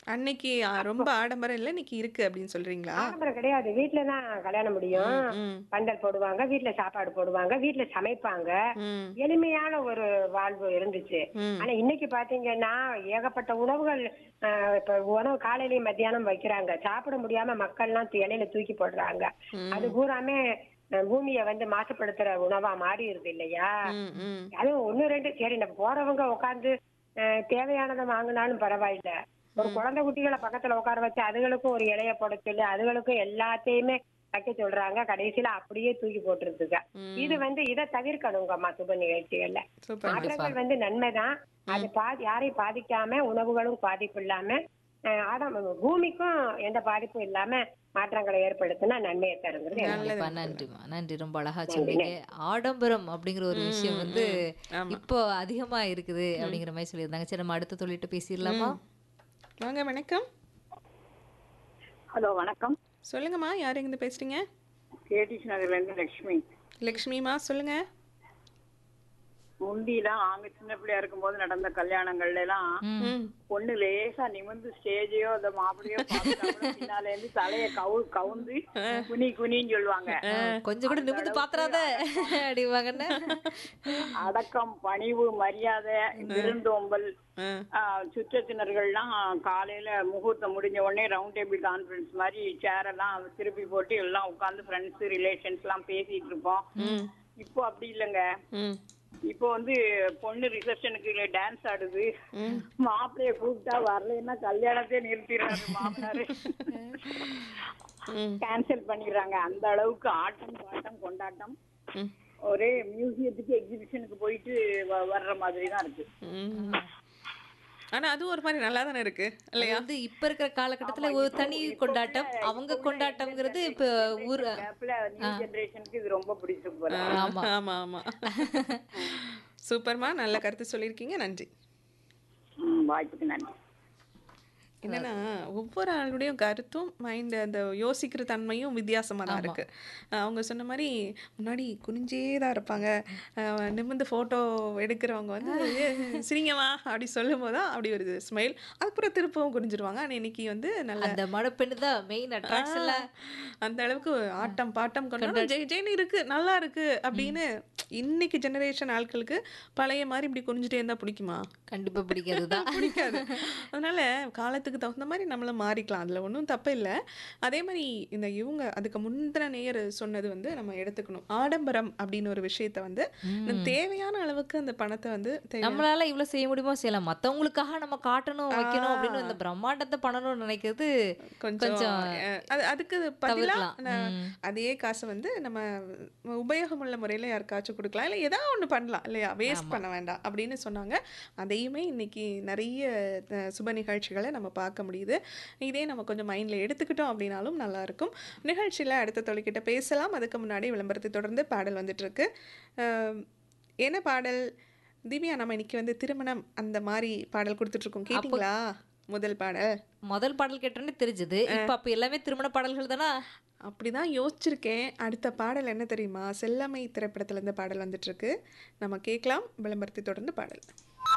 அன்னைக்கு அ, ரொம்ப ஆடம்பரம் இல்ல இன்னைக்கு இருக்கு அப்படின்னு சொல்றீங்களா ஆடம்பரம் கிடையாது வீட்டுல தான் கல்யாணம் முடியும் ம் பந்தல் போடுவாங்க வீட்டுல சாப்பாடு போடுவாங்க வீட்டுல சமைப்பாங்க ம் எளிமையான ஒரு வாழ்வு இருந்துச்சு ம். ஆனா இன்னைக்கு பாத்தீங்கன்னா ஏகப்பட்ட உணவுகள் ஆஹ், இப்ப உணவு காலையிலயும் மத்தியானம் வைக்கிறாங்க சாப்பிட முடியாம மக்கள்லாம் தூ- இலையில தூக்கி போடுறாங்க அது பூராமே அஹ், பூமியை வந்து மாசுபடுத்துற உணவா மாறிடுது இல்லையா ம் ம் அதுவும் ஒண்ணு ரெண்டு சரி நம்ம போறவங்க உட்காந்து தேவையானதை வாங்கினாலும் பரவாயில்ல ஒரு குழந்தை குட்டிகளை பக்கத்துல உட்கார வச்சு அதுகளுக்கும் ஒரு இலைய போட சொல்லி அதுகளுக்கும் எல்லாத்தையுமே வைக்க சொல்றாங்க கடைசியில அப்படியே தூக்கி போட்டுருதுங்க இது வந்து இதை தவிர்க்கணுங்கம்மா சுப நிகழ்ச்சிகள்ல சூப்பர் மாற்றங்கள் வந்து நன்மைதான் அது பாதி யாரையும் பாதிக்காம உணவுகளும் பாதிப்பு இல்லாம அஹ், ஆடம் பூமிக்கும் எந்த பாதிப்பும் இல்லாம மாற்றங்களை ஏற்படுத்தினா நன்மையை தருங்கிறது என்னோட கண்டிப்பா நன்றிமா நன்றி ரொம்ப அழகா சொன்னீங்க ஆடம்பரம் அப்படிங்கிற ஒரு விஷயம் வந்து இப்போ அதிகமா இருக்குது அப்படிங்கிற மாதிரி சொல்லியிருந்தாங்க சரி நம்ம அடுத்த தொழிட்டு பேசிடலாமா வாங்க வணக்கம் ஹலோ வணக்கம் சொல்லுங்கம்மா யார் எங்கிருந்து பேசுறீங்க கேடிஸ் நகர்ல இருந்து லட்சுமி லக்ஷ்மிமா சொல்லுங்க முந்திலாம் நாங்க சின்ன பிள்ளையா இருக்கும்போது நடந்த கல்யாணங்கள்ல எல்லாம் ம் பொண்ணு லேசா நிமிர்ந்து ஸ்டேஜையோ அந்த மாப்பிளையோ பார்த்தா கூட பின்னால இருந்து தலைய கவு கவுந்து குனி குனின்னு சொல்லுவாங்க கொஞ்சம் கூட நிமிந்து பாத்துறாத அப்படிவாங்கன்னு அடக்கம் பணிவு மரியாதை விருந்தோம்பல் ஆ ஆஹ், சுற்றத்தினர்கள்லாம் காலையில முகூர்த்தம் முடிஞ்ச உடனே ரவுண்ட் டேபிள் கான்ஃபரன்ஸ் மாதிரி சேர் எல்லாம் திருப்பி போட்டு எல்லாம் உட்காந்து ஃப்ரெண்ட்ஸ் ரிலேஷன்ஸ் எல்லாம் பேசிட்டு இருப்போம் ம் இப்போ அப்படி இல்லைங்க ம் இப்போ வந்து பொண்ணு ரிசப்ஷனுக்கு டான்ஸ் ஆடுது மாப்பிள்ளைய கூப்பிட்டா வரலைன்னா கல்யாணத்தையே நிறுத்திடுறாரு மாப்பிள்ளாரு கேன்சல் பண்ணிடுறாங்க அந்த அளவுக்கு ஆட்டம் பாட்டம் கொண்டாட்டம் ம். ஒரே மியூசியத்துக்கு எக்ஸிபிஷனுக்கு போயிட்டு வ- வர்ற மாதிரி தான் இருக்கு ம். ஆனா அது ஒரு மாதிரி நல்லா தானே இருக்கு அது இல்லையா வந்து இப்ப இருக்கிற காலகட்டத்துல ஒரு தனி கொண்டாட்டம் அவங்க கொண்டாட்டம்ங்கிறது இப்ப ஊர் கேப்ல நியூ ஜெனரேஷனுக்கு இது ரொம்ப பிடிச்சு போல ஆமா. ஆமா ஆமா சூப்பர்மா நல்ல கருத்து சொல்லியிருக்கீங்க நன்றி ம், வாய்ப்புக்கு நன்றி என்னன்னா ஒவ்வொரு ஆளுடையும் கருத்தும் மைண்ட் அந்த யோசிக்கிற தன்மையும் வித்தியாசமா தான் இருக்கு அஹ் அவங்க சொன்ன மாதிரி முன்னாடி குனிஞ்சே தான் இருப்பாங்க அஹ் நிமிர்ந்து போட்டோ எடுக்கிறவங்க வந்து "ஏ, சிரிங்கம்மா அப்படி சொல்லும் போது தான் அப்படி ஒரு ஸ்மைல் அதுக்கப்புறம் திருப்பவும் குனிஞ்சிருவாங்க ஆனா இன்னைக்கு வந்து நல்ல அந்த மடப்பெண்ணு தான் மெயின் அட்ராக்ஷன்ல அந்த அளவுக்கு ஆட்டம் பாட்டம் கொண்டாடும் ஜெய் ஜெயின்னு இருக்கு நல்லா இருக்கு அப்படின்னு இன்னைக்கு ஜெனரேஷன் ஆட்களுக்கு பழைய மாதிரி இப்படி குனிஞ்சிட்டே இருந்தா பிடிக்குமா கண்டிப்பா பிடிக்காதுதான் பிடிக்காது அதனால காலத்துக்கு தகுந்த மாதிரி நம்மளும் மாறிக்கலாம் அதுல ஒன்றும் தப்பு இல்லை அதே மாதிரி இந்த இவங்க அதுக்கு முந்தின நேயர் சொன்னது வந்து நம்ம எடுத்துக்கணும் ஆடம்பரம் அப்படின்னு ஒரு விஷயத்த வந்து இந்த தேவையான அளவுக்கு அந்த பணத்தை வந்து தேவை- நம்மளால இவ்வளவு செய்ய முடியுமோ செய்யலாம் மத்தவங்களுக்காக நம்ம காட்டணும் வைக்கணும் அப்படின்னு இந்த பிரம்மாண்டத்தை பண்ணணும்னு நினைக்கிறது கொஞ்சம் கொஞ்சம் அஹ், அது அதுக்கு பதிலா தவிர்க்கலாம். நான் ம். அதே காசை வந்து நம்ம உபயோகமுள்ள முறையில் யாருக்காச்சும் கொடுக்கலாம் இல்லை ஏதாவது ஒன்று பண்ணலாம் இல்லையா வேஸ்ட் பண்ண வேண்டாம் அப்படின்னு சொன்னாங்க அதையுமே இன்னைக்கு நிறைய அஹ், சுப நிகழ்ச்சிகளை நம்ம பார்க்க முடியுது இதே நம்ம கொஞ்சம் மைண்டில் எடுத்துக்கிட்டோம் அப்படின்னாலும் நல்லா இருக்கும் நிகழ்ச்சியில் அடுத்த தொழில்கிட்ட பேசலாம் அதுக்கு முன்னாடி விளம்பரத்தை தொடர்ந்து பாடல் வந்துட்டு இருக்கு அஹ், என்ன பாடல் திவ்யா நம்ம இன்னைக்கு வந்து திருமணம் அந்த மாதிரி பாடல் கொடுத்துட்டு இருக்கோம் கேட்டிங்களா முதல் பாடல் முதல் பாடல் கேட்டோன்னே தெரிஞ்சது இப்ப அப்ப எல்லாமே திருமண பாடல்கள் தானா அப்படிதான் யோசிச்சிருக்கேன் அடுத்த பாடல் என்ன தெரியுமா செல்லமை திரைப்படத்துல இருந்து பாடல் வந்துட்டு இருக்கு நம்ம கேட்கலாம் விளம்பரத்தை தொடர்ந்து பாடல்